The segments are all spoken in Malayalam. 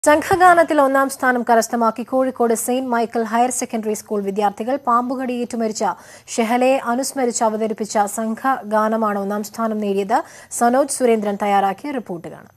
സംഘഗാനത്തിൽ ഒന്നാം സ്ഥാനം കരസ്ഥമാക്കി Kozhikode saint Michael higher secondary school വിദ്യാർത്ഥികൾ പാമ്പുകടിയേറ്റു മരിച്ച ഷെഹലയെ അനുസ്മരിച്ച് അവതരിപ്പിച്ച സംഘഗാനമാണ് ഒന്നാം സ്ഥാനം നേടിയത് സനോജ് സുരേന്ദ്രൻ തയ്യാറാക്കിയ റിപ്പോർട്ട് കാണാം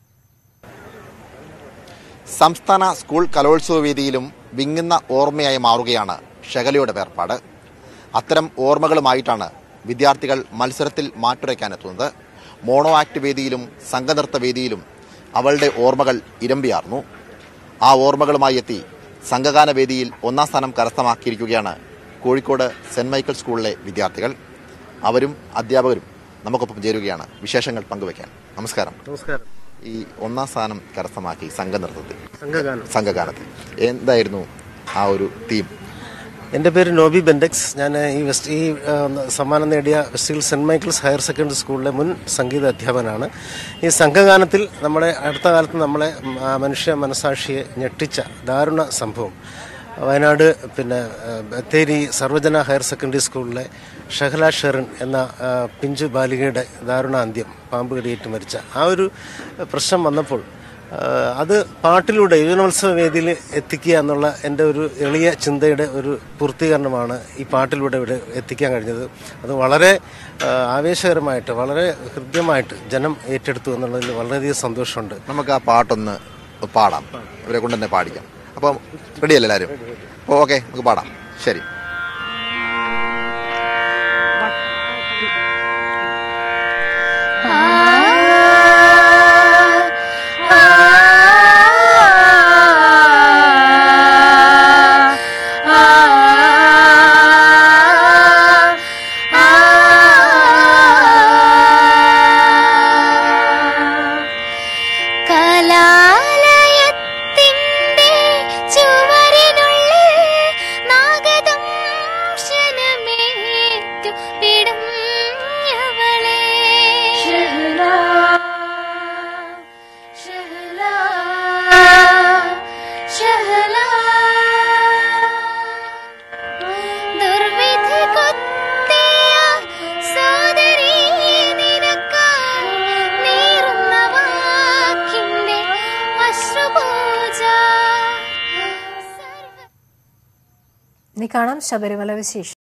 സംസ്ഥാന സ്കൂൾ കലോത്സവ വേദിയിലും വിങ്ങുന്ന ഓർമ്മയായി മാറുകയാണ് ഷെഹലയുടെ വേർപാട് അത്തരം ഓർമ്മകളുമായിട്ടാണ് വിദ്യാർത്ഥികൾ മത്സരത്തിൽ മാറ്റുരയ്ക്കാനെത്തുന്നത് മോണോ ആക്ട് വേദിയിലും സംഘനൃത്ത വേദിയിലും അവളുടെ ഓർമ്മകൾ ഇരമ്പിയാർന്നു ആ ഓർമ്മകളുമായി എത്തി സംഘഗാന വേദിയിൽ ഒന്നാം സ്ഥാനം കരസ്ഥമാക്കിയിരിക്കുകയാണ് കോഴിക്കോട് സെന്റ് മൈക്കിൾ സ്കൂളിലെ വിദ്യാർത്ഥികൾ അവരും അധ്യാപകരും നമുക്കൊപ്പം ചേരുകയാണ് വിശേഷങ്ങൾ പങ്കുവയ്ക്കാൻ നമസ്കാരം നമസ്കാരം ഈ ഒന്നാം സ്ഥാനം കരസ്ഥമാക്കി സംഘനൃത്തത്തിൽ സംഘഗാനം സംഘഗാനത്തിൽ എന്തായിരുന്നു ആ ഒരു തീം എൻ്റെ പേര് നോബി ബെൻഡെക്സ് ഞാൻ ഈ വെസ്റ്റ് ഈ ആ, സമ്മാനം നേടിയ West Hill saint Michael's higher secondary സ്കൂളിലെ മുൻ സംഗീത അധ്യാപകനാണ് ഈ സംഘഗാനത്തിൽ നമ്മുടെ അടുത്ത കാലത്ത് നമ്മളെ ഉം, ആ, മനുഷ്യ മനസാക്ഷിയെ ഞെട്ടിച്ച ദാരുണ സംഭവം വയനാട് പിന്നെ ആ, ബത്തേരി സർവജന ഹയർ സെക്കൻഡറി സ്കൂളിലെ ഷഹല ഷെറിൻ എന്ന ആ, പിഞ്ചു ബാലികയുടെ ദാരുണ അന്ത്യം പാമ്പ് കടിയേറ്റ് മരിച്ച ആ ഒരു പ്രശ്നം വന്നപ്പോൾ ആഹ് അത് പാട്ടിലൂടെ യുവജനോത്സവ വേദിയിൽ എത്തിക്കുക എന്നുള്ള എൻ്റെ ഒരു എളിയ ചിന്തയുടെ ഒരു പൂർത്തീകരണമാണ് ഈ പാട്ടിലൂടെ ഇവിടെ എത്തിക്കാൻ കഴിഞ്ഞത് അത് വളരെ ആഹ് ആവേശകരമായിട്ട് വളരെ ഹൃദ്യമായിട്ട് ജനം ഏറ്റെടുത്തു എന്നുള്ളതിൽ വളരെയധികം സന്തോഷമുണ്ട് നമുക്ക് ആ പാട്ടൊന്ന് പാടാം ഇവരെ കൊണ്ട് തന്നെ പാടിക്കാം അപ്പം റെഡിയല്ലേ എല്ലാവരും അപ്പോൾ ഓക്കെ നമുക്ക് പാടാം ശരി കലാലയത്തിൻ്റെ ചുവരിനുള്ളിൽ നാഗദംശനമേറ്റു പിടഞ്ഞവളെ. ദുർവിധി കൊത്തിയ സോദരീ നിനക്കായി നീറുന്ന വാക്കിന്റെ അശ്രുപൂജ സർവ ഇനി കാണാം ശബരിമല വിശേഷം